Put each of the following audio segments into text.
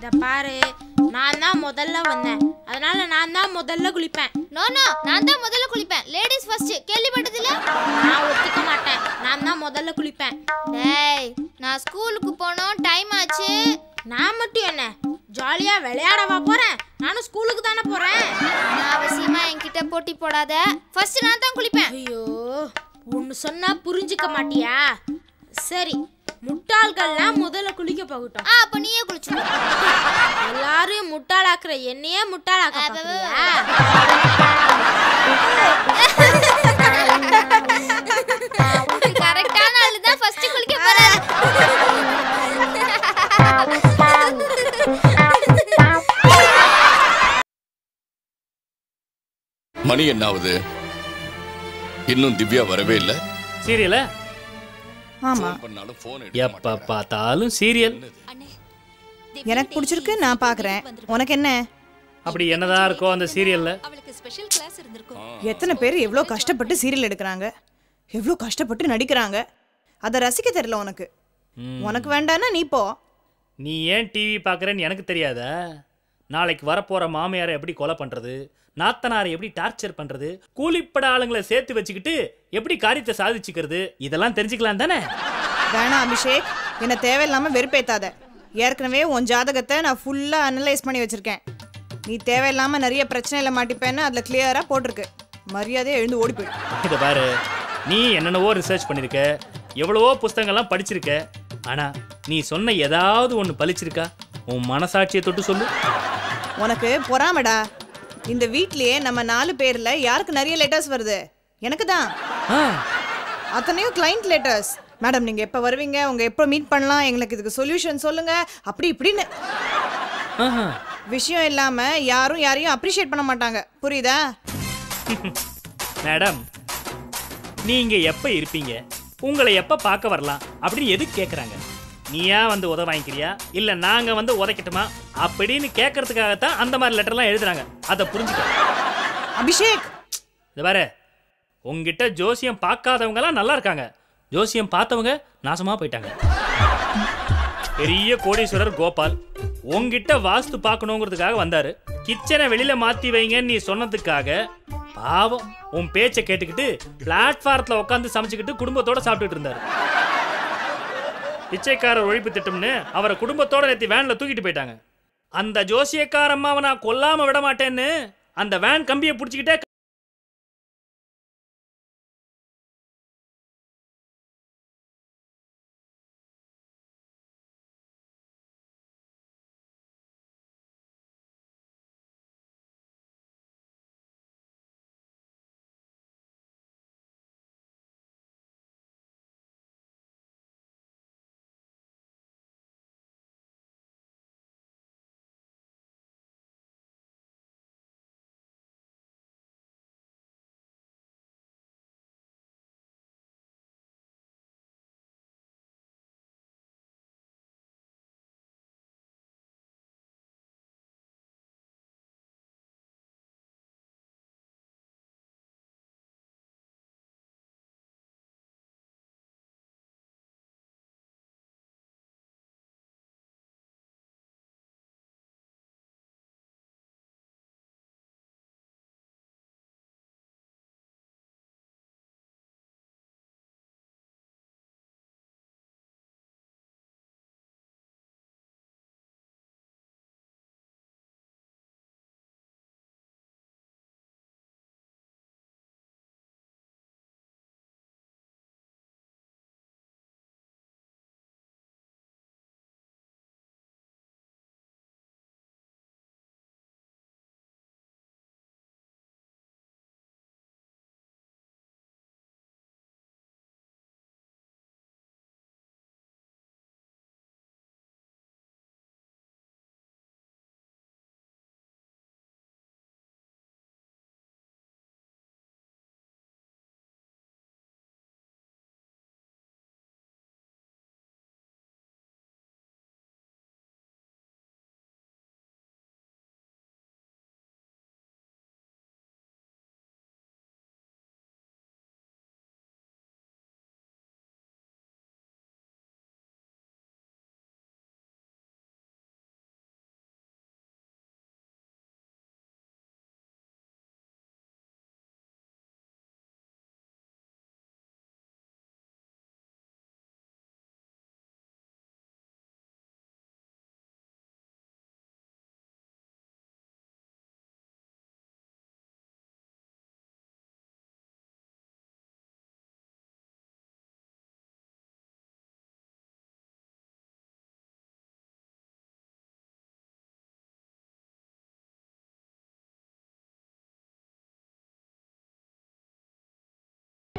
இத பாரு நான் தான் முதல்ல வந்தேன் அதனால நான் தான் முதல்ல குளிப்பேன் நோ நோ நான் தான் முதல்ல குளிப்பேன் லேடிஸ் ஃபர்ஸ்ட் கேள்விப்பட்டதில்ல நான் ஒத்துக்க மாட்டேன் நான் தான் முதல்ல குளிப்பேன் டேய் நான் ஸ்கூலுக்கு போனோம் டைம் ஆச்சு நான் மட்டும் என்ன ஜாலியா விளையாடவா போறேன் நானும் ஸ்கூலுக்கு தானே போறேன் நான் அவசியமா என்கிட்ட போட்டி போடாத ஃபர்ஸ்ட் நான் தான் குளிப்பேன் ஐயோ ஒன்னு சொன்னா புரிஞ்சுக்க மாட்டியா சரி முட்டாள்கள்லாம் முதல்ல குளிக்க போகட்டும் ஆ அப்ப நீயே குளிச்சு எல்லாரும் முட்டாளாக்குற என்னையே முட்டாளாக்க பாக்குறியா? கரெக்டான ஆளு தான் ஃபர்ஸ்ட் குளிக்க போறாரு மணி என்ன ஆகுது இன்னும் திவ்யா வரவே இல்ல சீரியல ஆமா ஃபோன் பண்ணாலும் போன் எப்ப பார்த்தாலும் சீரியல் எனக்கு பிடிச்சிருக்கு நான் பாக்குறேன் உனக்கு என்ன அப்படி என்னதான் இருக்கோ அந்த சீரியல்ல எத்தனை பேர் எவ்வளோ கஷ்டப்பட்டு சீரியல் எடுக்கிறாங்க எவ்வளோ கஷ்டப்பட்டு நடிக்கிறாங்க அதை ரசிக்க தெரியல உனக்கு உனக்கு வேண்டான்னா நீ போ நீ ஏன் டிவி பார்க்குறேன்னு எனக்கு தெரியாதா நாளைக்கு வரப்போற மாமியாரை எப்படி கொலை பண்றது நாத்தனாரை எப்படி டார்ச்சர் பண்றது கூலிப்பட ஆளுங்களை சேர்த்து வச்சுக்கிட்டு எப்படி காரியத்தை சாதிச்சுக்கிறது இதெல்லாம் தெரிஞ்சுக்கலாம் தானே வேணாம் அபிஷேக் என்னை தேவையில்லாம வெறுப்பேத்தாத ஏற்கனவே உன் ஜாதகத்தை நான் ஃபுல்லாக அனலைஸ் பண்ணி வச்சிருக்கேன் நீ தேவையில்லாம நிறைய பிரச்சனையில மாட்டிப்பேன்னு அதில் கிளியராக போட்டிருக்கு மரியாதையை எழுந்து ஓடி போயிடு இதை பாரு நீ என்னென்னவோ ரிசர்ச் பண்ணிருக்க எவ்வளவோ புஸ்தகங்கள்லாம் படிச்சிருக்க ஆனா நீ சொன்ன ஏதாவது ஒன்று பளிச்சிருக்கா உன் மனசாட்சியை தொட்டு சொல்லு உனக்கு பொறாமடா இந்த வீட்லயே நம்ம நாலு பேர்ல யாருக்கு நிறைய லெட்டர்ஸ் வருது எனக்கு தான் ஆ அத்தனையும் கிளைண்ட் லெட்டர்ஸ் மேடம் நீங்க எப்போ வருவீங்க உங்க எப்போ மீட் பண்ணலாம் எங்களுக்கு இதுக்கு சொல்யூஷன் சொல்லுங்க அப்படி இப்படின்னு ஆஹா. விஷயம் இல்லாம யாரும் யாரையும் அப்ரிஷியேட் பண்ண மாட்டாங்க புரியுதா மேடம் நீங்க எப்ப இருப்பீங்க உங்களை எப்ப பார்க்க வரலாம் அப்படின்னு எதுக்கு கேக்குறாங்க நீயா வந்து உத வாங்கிக்கிறியா இல்ல நாங்க வந்து உதைக்கட்டுமா அப்படின்னு கேட்கறதுக்காகத்தான் அந்த மாதிரி லெட்டர்லாம் எழுதுறாங்க அதை புரிஞ்சுக்க அபிஷேக் இது பாரு உங்ககிட்ட ஜோசியம் பார்க்காதவங்கலாம் நல்லா இருக்காங்க ஜோசியம் பார்த்தவங்க நாசமா போயிட்டாங்க பெரிய கோடீஸ்வரர் கோபால் உங்ககிட்ட வாஸ்து பார்க்கணுங்கிறதுக்காக வந்தாரு கிச்சனை வெளியில மாத்தி வைங்கன்னு நீ சொன்னதுக்காக பாவம் உன் பேச்சை கேட்டுக்கிட்டு பிளாட்ஃபாரத்தில் உட்காந்து சமைச்சுக்கிட்டு குடும்பத்தோட சாப்பிட்டுட்டு இருந்தாரு பிச்சைக்காரர் ஒழிப்பு திட்டம்னு அவரை குடும்பத்தோட நேத்தி வேன்ல தூக்கிட்டு போயிட்டாங்க அந்த ஜோசியக்கார அம்மாவை நான் கொல்லாம விட மாட்டேன்னு அந்த வேன் கம்பியை பிடிச்சிக்கிட்டே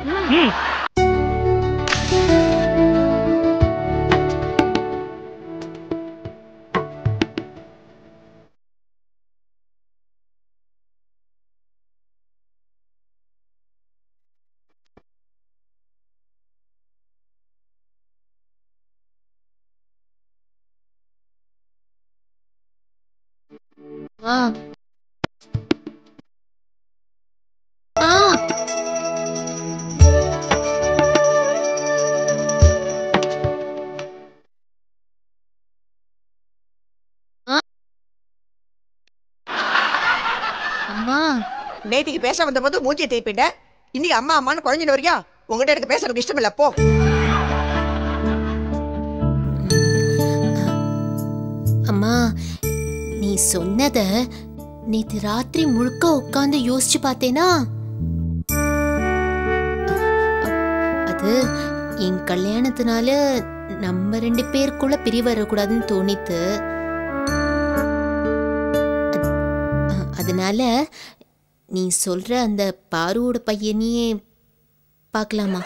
ஆ ஆ அம்மா நேத்திக்கு பேச வந்தபோது மூஞ்சியை திருப்பிட்ட இன்னைக்கு அம்மா அம்மான்னு குழஞ்சிட்டு வரையா உங்ககிட்ட எனக்கு பேசுறதுக்கு இஷ்டம் இல்ல போ அம்மா நீ சொன்னத நேத்து ராத்திரி முழுக்க உட்காந்து யோசிச்சு பார்த்தேனா அது என் கல்யாணத்தினால நம்ம ரெண்டு பேருக்குள்ள பிரிவு வரக்கூடாதுன்னு தோணித்து அ- அதனால நீ சொல்ற அந்த பாருவோட பையனையே பார்க்கலாமா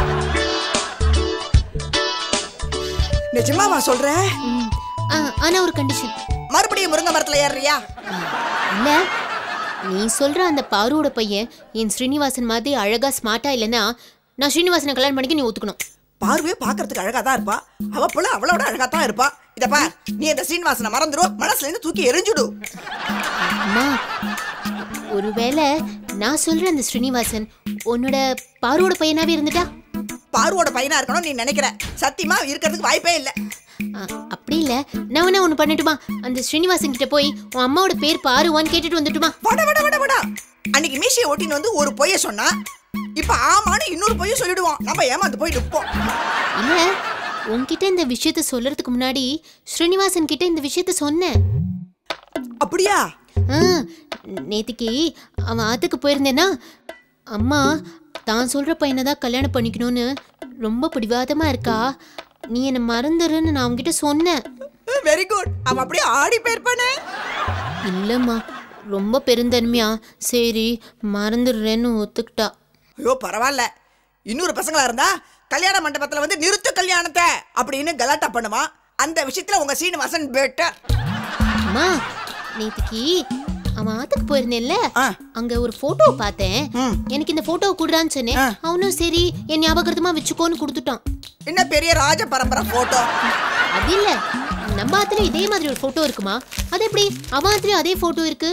நிஜமாவா சொல்ற ம். ஆ, ஆனா ஒரு கண்டிஷன் மறுபடியும் முருங்கை மரத்துல ஏறுறியா இல்ல நீ சொல்ற அந்த பாருவோட பையன் என் ஸ்ரீனிவாசன் மாதிரி அழகா ஸ்மார்ட்டா இல்லைன்னா நான் ஸ்ரீனிவாசனை கல்யாணம் பண்ணிக்க நீ ஒத்துக்கணும் பார்வையே பாக்குறதுக்கு அழகா தான் இருப்பா அவ போல அவளோட அழகா தான் இருப்பா இத பார் நீ இந்த சீனிவாசனை மறந்துடும் மனசுல இருந்து தூக்கி எரிஞ்சுடு அம்மா ஒருவேளை நான் சொல்ற அந்த ஸ்ரீனிவாசன் உன்னோட பாருவோட பையனாவே இருந்துட்டா பார்வோட பையனா இருக்கணும் நீ நினைக்கிற சத்தியமா இருக்கிறதுக்கு வாய்ப்பே இல்ல ஆ, அப்படி இல்ல நான் வேணா ஒண்ணு பண்ணட்டுமா அந்த ஸ்ரீனிவாசன் கிட்ட போய் உன் அம்மாவோட பேர் பாருவான்னு கேட்டுட்டு வந்துட்டுமா வட வட வட வட அன்னைக்கு மீசையை ஓட்டின்னு வந்து ஒரு பொய்ய சொன்னா இப்ப ஆமான்னு இன்னொரு பொய்ய சொல்லிடுவான் நம்ம ஏமாந்து போய் நிப்போம் இல்ல உன்கிட்ட இந்த விஷயத்த சொல்றதுக்கு முன்னாடி ஸ்ரீனிவாசன் கிட்ட இந்த விஷயத்த சொன்னேன் அப்படியா ஆ, நேத்திக்கு அவன் ஆத்துக்கு போயிருந்தேன்னா அம்மா தான் சொல்ற பையனை தான் கல்யாணம் பண்ணிக்கணும்னு ரொம்ப பிடிவாதமா இருக்கா நீ என்னை மறந்துருன்னு நான் அவன்கிட்ட சொன்னேன் வெரி குட் அவன் அப்படியே ஆடி போயிருப்பானே இல்லைம்மா ரொம்ப பெருந்தன்மையா சரி மறந்துடுறேன்னு ஒத்துக்கிட்டா ஐயோ பரவாயில்ல இன்னொரு பசங்களா இருந்தா கல்யாண மண்டபத்துல வந்து நிறுத்து கல்யாணத்தை அப்படின்னு கலாட்டா பண்ணுவான் அந்த விஷயத்துல உங்க சீனிவாசன் பெட்டர் அம்மா நேத்திக்கு அவன் ஆத்துக்கு போயிருந்தேன்ல ஆ. அங்க ஒரு போட்டோ பார்த்தேன் ம். எனக்கு இந்த போட்டோ குடுறான்னு சொன்னேன் ஆ. அவனும் சரி என் ஞாபகமா வச்சுக்கோன்னு கொடுத்துட்டான் என்ன பெரிய ராஜ பரம்பரை போட்டோ அது இல்ல நம்ம ஆத்துல இதே மாதிரி ஒரு போட்டோ இருக்குமா அது எப்படி அவன் ஆத்துலயும் அதே போட்டோ இருக்கு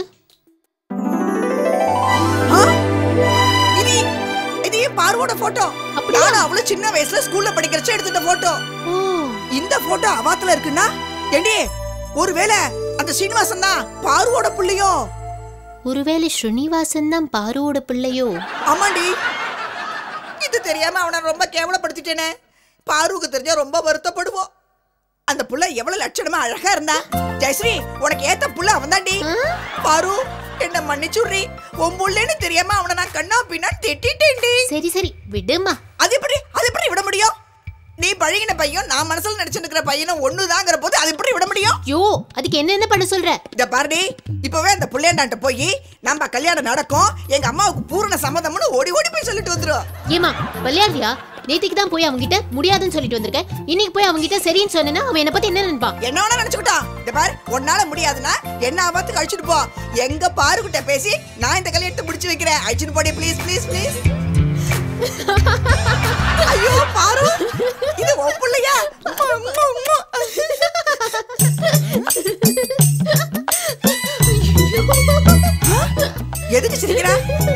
இது இது என் பார்வோட போட்டோ அப்படியா? நானும் அவ்வளவு சின்ன வயசுல ஸ்கூல்ல படிக்கிறச்ச எடுத்துட்ட போட்டோ ஓ இந்த போட்டோ அவாத்துல இருக்குன்னா ஏண்டி ஒருவேளை அந்த சீனிவாசன் தான் பார்வோட புள்ளையும் ஒருவேளை ஸ்ரீனிவாசன் தான் பாருவோட பிள்ளையோ ஆமாண்டி இது தெரியாம அவனை ரொம்ப கேவலப்படுத்திட்டேனே பாருவுக்கு தெரிஞ்சா ரொம்ப வருத்தப்படுவோம் அந்த புள்ள எவ்வளவு லட்சணமா அழகா இருந்தா ஜெயஸ்ரீ உனக்கு ஏத்த புள்ள அவன்தாண்டி பாரு என்ன மன்னிச்சுடுறி உன் புள்ளன்னு தெரியாம அவனை நான் கண்ணா பின்னா திட்டிட்டேன்டி சரி சரி விடுமா அது எப்படி அது எப்படி விட முடியும் நீ பழகின பையன் நான் மனசுல நினைச்சிருக்கிற பையனும் ஒண்ணுதாங்கிற போது அது எப்படி விட முடியும் யோ அதுக்கு என்ன என்ன பண்ண சொல்ற இந்த பாருடி இப்பவே அந்த புள்ளையாண்டான்ட்ட போய் நம்ம கல்யாணம் நடக்கும் எங்க அம்மாவுக்கு பூரண சம்மதம்னு ஓடி ஓடி போய் சொல்லிட்டு வந்துரும் ஏமா விளையாடுறியா நேத்திக்கு தான் போய் அவங்கிட்ட முடியாதுன்னு சொல்லிட்டு வந்திருக்கேன் இன்னைக்கு போய் அவங்கிட்ட சரின்னு சொன்னேன்னா அவன் என்ன பத்தி என்ன நினைப்பான் என்ன வேணா நினைச்சுக்கிட்டான் இந்த பாரு உன்னால முடியாதுன்னா என்ன ஆபாத்து கழிச்சுட்டு போ எங்க பாருகிட்ட பேசி நான் இந்த கல்யாணத்தை முடிச்சு வைக்கிறேன் அழிச்சுட்டு போடி ப்ளீஸ் ப்ளீஸ் ப்ளீஸ் ஐயோ பாரு இது உன் பிள்ளையா உம்மா, உம்மா, உம்மா. எதுக்கு சிரிக்கிற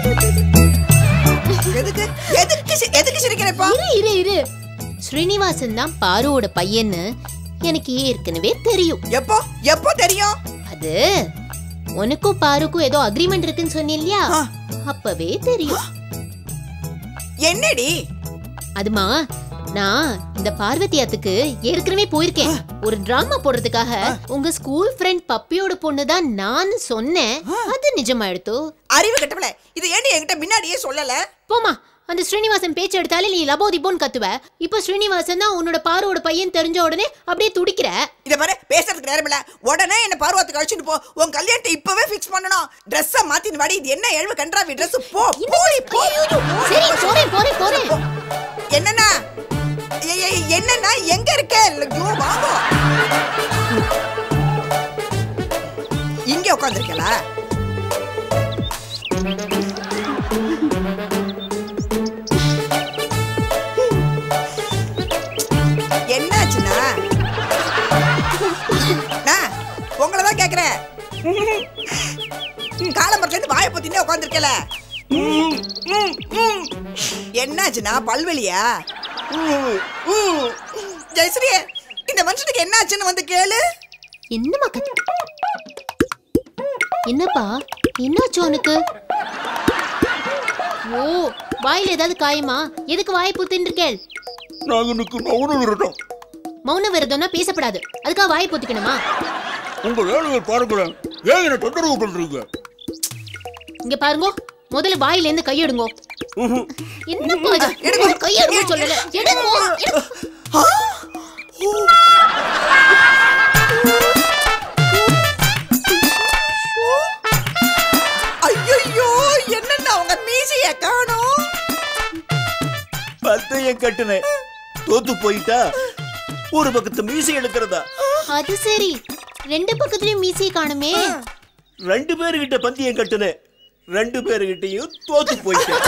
எதுக்கு எதுக்கு சி- எதுக்கு சிரிக்கிறப்பா இரு இரு இரு ஸ்ரீனிவாசன் தான் பாருவோட பையன்னு எனக்கு ஏற்கனவே தெரியும் எப்போ எப்போ தெரியும் அது உனக்கும் பாருக்கும் ஏதோ அக்ரிமெண்ட் இருக்குன்னு சொன்னேன் இல்லையா ஆ. அப்பவே தெரியும் என்னடி அதுமா நான் இந்த பார்வதியாத்துக்கு ஏற்கனவே போயிருக்கேன் ஒரு டிராமா போடுறதுக்காக உங்க ஸ்கூல் ஃப்ரெண்ட் பப்பியோட பொண்ணு தான் நான் சொன்னேன் அது நிஜமாயிடுத்தோ அறிவு கட்டவள இது ஏண்டி என்கிட்ட முன்னாடியே சொல்லல போமா அந்த ஸ்ரீனிவாசன் பேச்சு எடுத்தாலே நீ லபோ திப்போன்னு கத்துவ இப்போ ஸ்ரீனிவாசன் தான் உன்னோட பாரோட பையன் தெரிஞ்ச உடனே அப்படியே துடிக்கிற இத பாரு பேசுறதுக்கு நேரம் இல்ல உடனே என்ன பார்வத்துக்கு அழைச்சிட்டு போ உன் கல்யாணத்தை இப்பவே ஃபிக்ஸ் பண்ணணும் ட்ரெஸ்ஸ மாத்தி வாடி இது என்ன எழுவு கன்றாவி ட்ரெஸ் போ போடி போ சரி போறேன் போறேன் போறேன் என்னன்னா ஏய், ஏய், என்னன்னா எங்க இருக்க ஐயோ வாங்கோ இங்க உட்காந்துருக்கல என்னாச்சுன்னா நான் உங்களை தான் கேக்குறேன் காலம்பரத்துல இருந்து வாயை பத்தினே உட்காந்துருக்கல என்னாச்சுன்னா பல்வெளியா ஜெயஸ்ரீ இந்த மனுஷனுக்கு என்னாச்சுன்னு வந்து கேளு என்னம்மா கத்து என்னப்பா என்னாச்சு உனக்கு ஓ வாயில ஏதாவது காயமா எதுக்கு வாய் புத்தின்னு இருக்கேள் நாங்க நிற்கு மௌன விரதம் மௌன விரதம்னா பேசப்படாது அதுக்காக வாய் பொத்திக்கணுமா உங்க வேலையை பாருங்களேன் ஏன் என்ன தொந்தரவு பண்றீங்க இங்க பாருங்க முதல்ல வாயில இருந்து கையெடுங்கோ என்னப்பா இது? எடுங்க. ஒரு கையெடுங்க சொல்லல எடுங்கோ எடு. ஐயோ என்னன்னா அவங்க மீசைய காணோம் பத்தையும் கட்டுனேன் தோத்து போயிட்டா ஒரு பக்கத்து மீசை எடுக்கிறதா அது சரி ரெண்டு பக்கத்துலயும் மீசியை காணுமே ரெண்டு பேருகிட்ட பந்தயம் கட்டுனேன் ரெண்டு பேருகிட்டயும் தோத்து போயிட்டேன்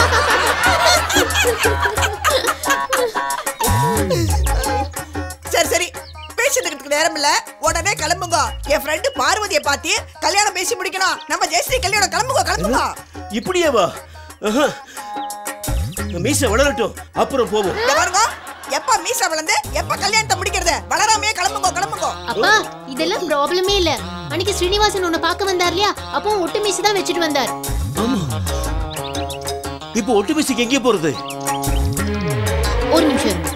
சரி சரி பேசிட்டு நேரம் இல்ல உடனே கிளம்புங்க என் ஃப்ரெண்டு பார்வதியை பார்த்து கல்யாணம் பேசி முடிக்கணும் நம்ம ஜெயஸ்ரீ கல்யாணம் கிளம்புங்க கிளம்புங்க இப்படியேவா ஆஹா. மீசை வளரட்டும் அப்புறம் போவோம் இந்த பாருங்க எப்ப மீசா வளர்ந்து எப்ப கல்யாணத்தை முடிக்கிறது வளராமையே கிளம்புங்க கிளம்புங்க அப்பா இதெல்லாம் ப்ராப்ளமே இல்ல அன்னைக்கு ஸ்ரீனிவாசன் உன்னை பார்க்க வந்தார் இல்லையா அப்போ ஒட்டு மீசி தான் வச்சுட்டு வந்தார் ஆமா இப்போ ஒட்டு மீசைக்கு எங்கே போறது ஒரு நிமிஷம் இருங்க.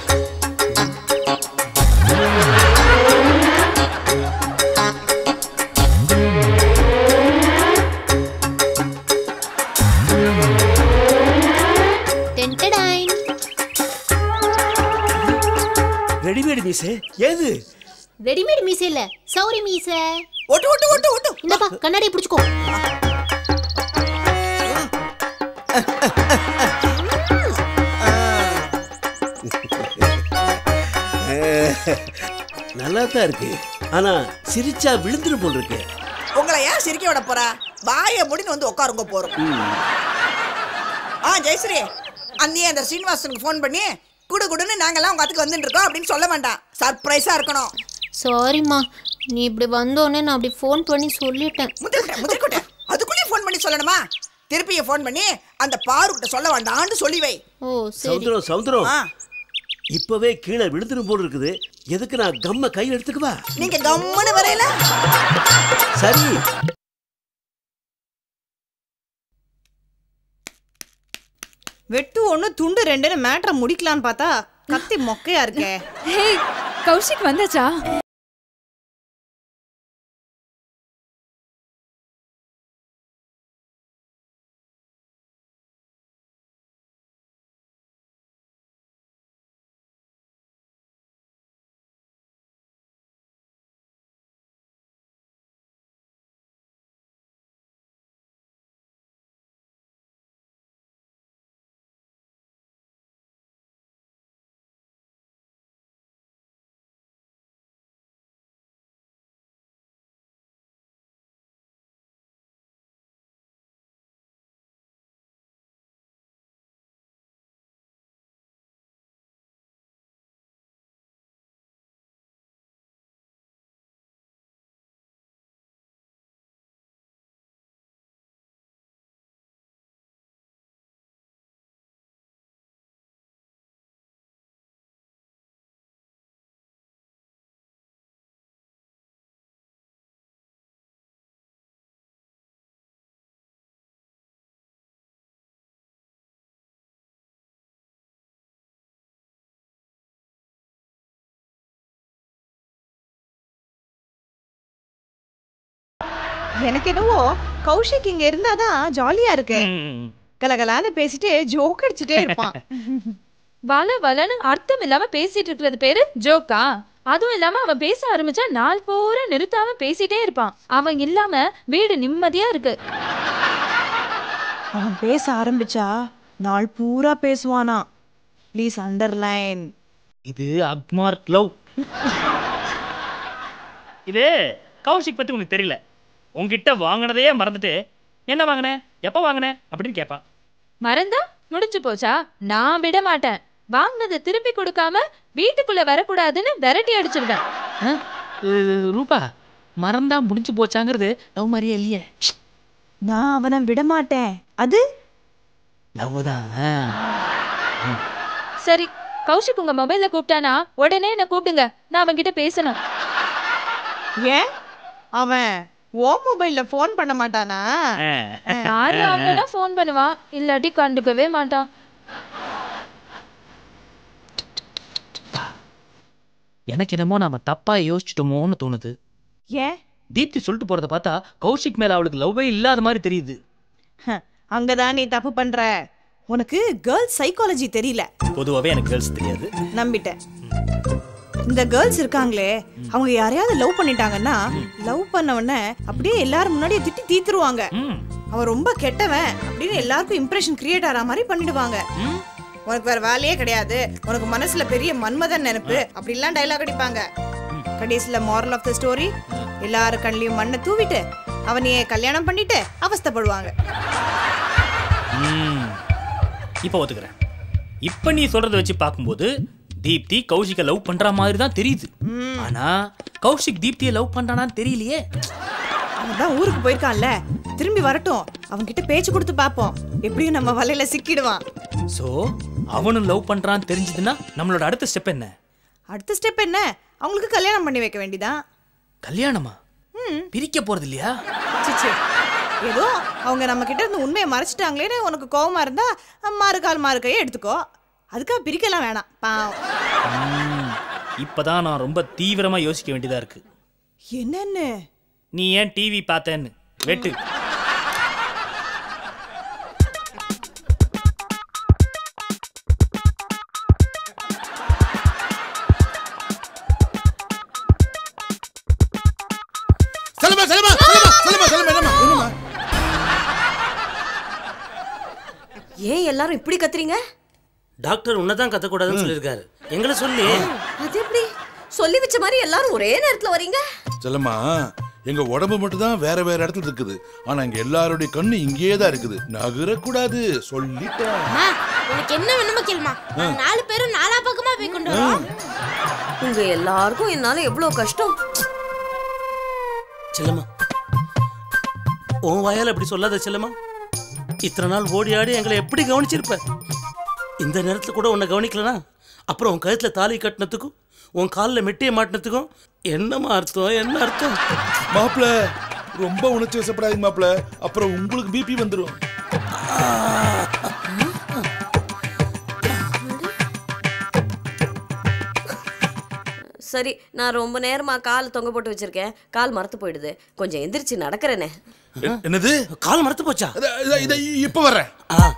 டென்டடாயின். ரெடிமேட் மீசை ஏது ரெடிமேட் மீசை இல்ல சௌரி மீசை ஓட்டு ஓட்டு ஓட்டு ஓட்டு இந்தப்பா கண்ணாடியை பிடிச்சுக்கோ நல்லா தான் இருக்கு ஆனா சிரிச்சா விழுந்துரு போல் இருக்கு உங்களை ஏன் சிரிக்க விட போறா வாய முடின்னு வந்து உட்காருங்க போறோம் ஆ ஜெயஸ்ரீ அந்நிய அந்த ஸ்ரீனிவாசனுக்கு ஃபோன் பண்ணி குடு குடுன்னு நாங்கெல்லாம் உங்க அத்துக்கு வந்துட்டு இருக்கோம் அப்படின்னு சொல்ல வேண்டாம் சர்ப்ரைஸா இருக்கணும் சாரிம்மா நீ இப்படி வந்தோடனே நான் அப்படி ஃபோன் பண்ணி சொல்லிட்டேன் முதிர்கொட்டை முதிர்கொட்டை அதுக்குள்ளேயே ஃபோன் பண்ணி சொல்லணுமா திருப்பிய ஃபோன் பண்ணி அந்த பாருக்கிட்ட சொல்ல வேண்டாம்னு சொல்லி வை ஓ சரி சமுத்திரம் சமுத்திரம் ஆ இப்பவே கீழே விழுந்துரு போல் இருக்குது எதுக்கு நான் கம்ம கையில் எடுத்துக்குவா நீங்க கம்முன்னு வரையில சரி வெட்டு ஒன்று துண்டு ரெண்டுன்னு மேட்ரை முடிக்கலான்னு பார்த்தா கத்தி மொக்கையா இருக்கே ஹே கௌஷிக் வந்தாச்சா எனக்கு என்னவோ கௌஷிக் இங்க இருந்தாதான் ஜாலியா இருக்கு ம். கலகலான்னு பேசிட்டு ஜோக் அடிச்சுட்டே இருப்பான் வள வளன்னு அர்த்தம் இல்லாம பேசிட்டு இருக்கிறது பேரு ஜோக்கா அதுவும் இல்லாம அவன் பேச ஆரம்பிச்சா நாள் பூரா நிறுத்தாம பேசிட்டே இருப்பான் அவன் இல்லாம வீடு நிம்மதியா இருக்கு அவன் பேச ஆரம்பிச்சா நாள் பூரா பேசுவானா ப்ளீஸ் அண்டர்லைன் இது அக்மார்க் லவ் இது கௌஷிக் பத்தி உனக்கு தெரியல உன்கிட்ட வாங்கினதையே மறந்துட்டு என்ன வாங்கின எப்போ வாங்கின அப்படின்னு கேட்பான் மறந்தா முடிஞ்சு போச்சா நான் விட மாட்டேன் வாங்கினதை திருப்பி கொடுக்காம வீட்டுக்குள்ள வரக்கூடாதுன்னு விரட்டி அடிச்சிருவேன் ஆ? இது, ரூபா மறந்தா முடிஞ்சு போச்சாங்கிறது லவ் மாதிரியே இல்லையே நான் அவனை விட மாட்டேன் அது லவ் தான் சரி கௌஷிக் உங்க மொபைல்ல கூப்பிட்டானா உடனே என்ன கூப்பிடுங்க நான் அவன்கிட்ட பேசணும் ஏன் அவன் ஓ மொபைல்ல ஃபோன் பண்ண மாட்டானா யாரு அவனா ஃபோன் பண்ணுவான் இல்லாட்டி கண்டுக்கவே மாட்டான் எனக்கு என்னமோ நாம தப்பா யோசிச்சிட்டோமோன்னு தோணுது ஏன் தீப்தி சொல்லிட்டு போறத பார்த்தா கௌஷிக் மேல அவளுக்கு லவ்வே இல்லாத மாதிரி தெரியுது ஹ, அங்கதான் நீ தப்பு பண்ற உனக்கு கேர்ள்ஸ் சைக்காலஜி தெரியல பொதுவாகவே எனக்கு கேர்ள்ஸ் தெரியாது நம்பிட்டேன் இந்த கேர்ள்ஸ் இருக்காங்களே அவங்க யாரையாவது லவ் பண்ணிட்டாங்கன்னா லவ் பண்ண உடனே அப்படியே எல்லாரும் முன்னாடியே திட்டி தீத்துருவாங்க ம் அவன் ரொம்ப கெட்டவன் அப்படின்னு எல்லாருக்கும் இம்ப்ரெஷன் கிரியேட் ஆகிற மாதிரி பண்ணிடுவாங்க ம் உனக்கு வேற வேலையே கிடையாது உனக்கு மனசுல பெரிய மன்மதன் நினைப்பு அப்படிலாம் டைலாக் அடிப்பாங்க கடைசியில moral ஆஃப் த ஸ்டோரி எல்லாரு கண்ணிலையும் மண்ணை தூவிட்டு அவனையே கல்யாணம் பண்ணிட்டு அவஸ்தைப்படுவாங்க ம். இப்போ ஒத்துக்கிறேன் இப்போ நீ சொல்றத வச்சு பார்க்கும்போது தீப்தி கௌஷிக்க லவ் பண்ற மாதிரி தான் தெரியுது ஆனா கௌஷிக் தீப்தியை லவ் பண்றானான்னு தெரியலையே அவன் தான் ஊருக்கு போயிருக்கான்ல திரும்பி வரட்டும் அவன்கிட்ட பேச்சு கொடுத்து பார்ப்போம் எப்படியும் நம்ம வலையில சிக்கிடுவான் சோ அவனும் லவ் பண்றான்னு தெரிஞ்சதுன்னா நம்மளோட அடுத்த ஸ்டெப் என்ன அடுத்த ஸ்டெப் என்ன அவங்களுக்கு கல்யாணம் பண்ணி வைக்க வேண்டியதான் கல்யாணமா பிரிக்க போறது இல்லையா சிச்சி ஏதோ அவங்க நம்ம கிட்ட இருந்து உண்மையை மறைச்சிட்டாங்களேன்னு உனக்கு கோவமா இருந்தா மாறு கால் மாறு கையை எடுத்துக்கோ அதுக்காக பிரிக்கலாம் வேணாம் பாவம் ம். இப்பதான் நான் ரொம்ப தீவிரமா யோசிக்க வேண்டியதா இருக்கு என்னன்னு நீ ஏன் டிவி பார்த்தேன்னு வெட்டு செல்லுமா செல்லுமா செல்லுமா செல்லுமா செல்லுமா என்னம்மா என்னம்மா ஏன் எல்லாரும் இப்படி கத்துறீங்க டாக்டர் உன்னதான் கத்தக்கூடாதுன்னு சொல்லியிருக்காரு எங்களை சொல்லி அது எப்படி சொல்லி வச்ச மாதிரி எல்லாரும் ஒரே நேரத்துல வரீங்க செல்லம்மா எங்க உடம்பு மட்டும் தான் வேற வேற இடத்துல இருக்குது ஆனா இங்க எல்லாருடைய கண்ணு இங்கேயே தான் இருக்குது நகரக்கூடாது சொல்லிட்டேன் அம்மா உனக்கு என்ன வேணுமோ கேளுமா நாங்க நாலு பேரும் நாலா பக்கமா போய் கொண்டு வரோம் உங்க எல்லாருக்கும் என்னால எவ்வளவு கஷ்டம் செல்லம்மா உன் வாயால் அப்படி சொல்லாத செல்லம்மா இத்தனை நாள் ஓடி ஆடி எங்களை எப்படி கவனிச்சிருப்ப இந்த நேரத்துல கூட உன்னை கவனிக்கலனா அப்புறம் உன் கழுத்துல தாலி கட்டினதுக்கும் உன் காலில் மெட்டியை மாட்டினதுக்கும் என்னம்மா அர்த்தம் என்ன அர்த்தம் மாப்பிள ரொம்ப உணர்ச்சி வசப்படாதீங்க மாப்பிள அப்புறம் உங்களுக்கு பிபி வந்துடும் சரி நான் ரொம்ப நேரமா கால் தொங்க போட்டு வச்சிருக்கேன் கால் மரத்து போயிடுது கொஞ்சம் எந்திரிச்சு நடக்கிறேனே என்னது கால் மரத்து போச்சா இத- இத- இத இப்ப வர்றேன் ஆ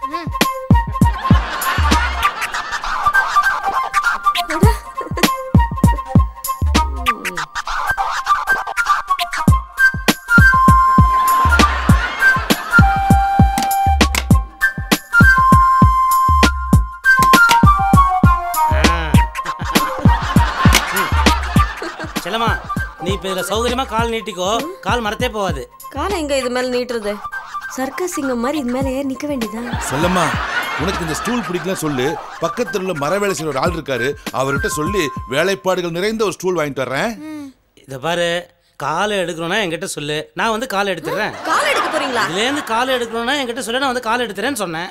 செல்லம்மா நீ இப்ப இதுல சௌகரியமா கால் நீட்டிக்கோ கால் மரத்தே போகாது காலை எங்க இது மேல நீட்டுறது சர்க்கஸ் சிங்கம் மாதிரி இது மேல ஏறி நிக்க வேண்டியதான் செல்லம்மா உனக்கு இந்த ஸ்டூல் பிடிக்கல சொல்லு பக்கத்துல உள்ள மர வேலை செய்யற ஒரு ஆள் இருக்காரு அவர்கிட்ட சொல்லி வேலைப்பாடுகள் நிறைந்த ஒரு ஸ்டூல் வாங்கிட்டு வர்றேன் இத பாரு காலை எடுக்கணும்னா என்கிட்ட சொல்லு நான் வந்து காலை எடுத்துறேன் கால் எடுக்க போறீங்களா இதுலேருந்து காலை எடுக்கணும்னா என்கிட்ட சொல்லு நான் வந்து காலை எடுத்துறேன்னு சொன்னேன்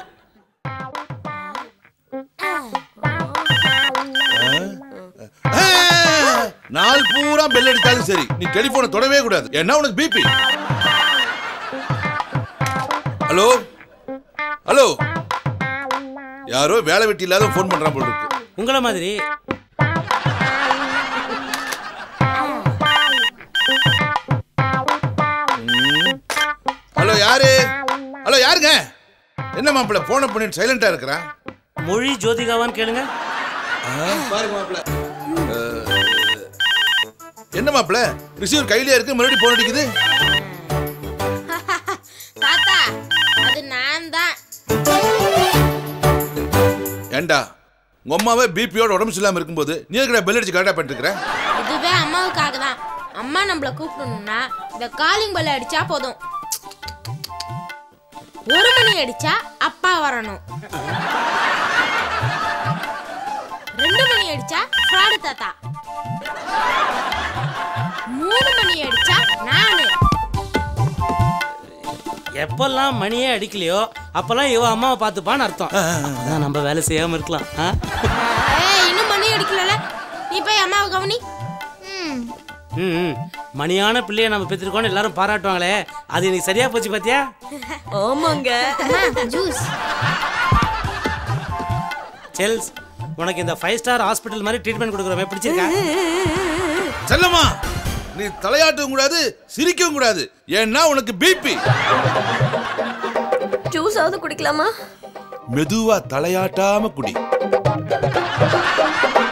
ஆ, நாள் பூரா பெல் அடித்தாலும் சரி நீ டெலிபோனை தொடவே கூடாது என்ன உனக்கு பிபி ஹலோ ஹலோ யாரோ வேலை வெட்டி இல்லாத ஃபோன் பண்றான் போல இருக்கு உங்களை மாதிரி ஹலோ யாரு ஹலோ யாருங்க என்ன மாப்பிள்ள போன பண்ணிட்டு சைலண்டா இருக்கிறான் மொழி ஜோதிகாவான்னு கேளுங்க என்ன மாப்பிள்ள ரிசீவர் கையிலே இருக்கு மறுபடியும் போன் அடிக்குது தாத்தா அது நான் தான் ஏண்டா உங்க அம்மாவே பிபியோட உடம்பு சரியில்லாம இருக்கும்போது நீ இருக்கிற பெல் அடிச்சு கரெக்டா பண்ணிட்டு இருக்கிற இதுவே அம்மாவுக்காக தான் அம்மா நம்மள கூப்பிடணும்னா இந்த காலிங் பெல் அடிச்சா போதும் ஒரு மணி அடிச்சா அப்பா வரணும் ரெண்டு மணி அடிச்சா ஃப்ராடு தாத்தா மூணு மணி அடிச்சா நானு எப்பெல்லாம் மணியே அடிக்கலையோ அப்பெல்லாம் இவ அம்மாவை பார்த்துப்பான்னு அர்த்தம் அதான் நம்ம வேலை செய்யாம இருக்கலாம் ஆ? ஏய் இன்னும் மணி அடிக்கலல நீ போய் அம்மாவை கவனி ம் ம். மணியான பிள்ளைய நம்ம பெற்றிருக்கோம்னு எல்லாரும் பாராட்டுவாங்களே அது இன்னைக்கு சரியா போச்சு பாத்தியா ஆமாங்க ஜூஸ் செல்ஸ் உனக்கு இந்த ஃபைவ் ஸ்டார் ஹாஸ்பிட்டல் மாதிரி ட்ரீட்மெண்ட் கொடுக்குறோமே பிடிச்சிருக்கா செல்லம்மா நீ தலையாட்டவும் கூடாது சிரிக்கவும் கூடாது ஏன்னா உனக்கு பிபி ஜூஸாவது குடிக்கலாமா மெதுவா தலையாட்டாம குடி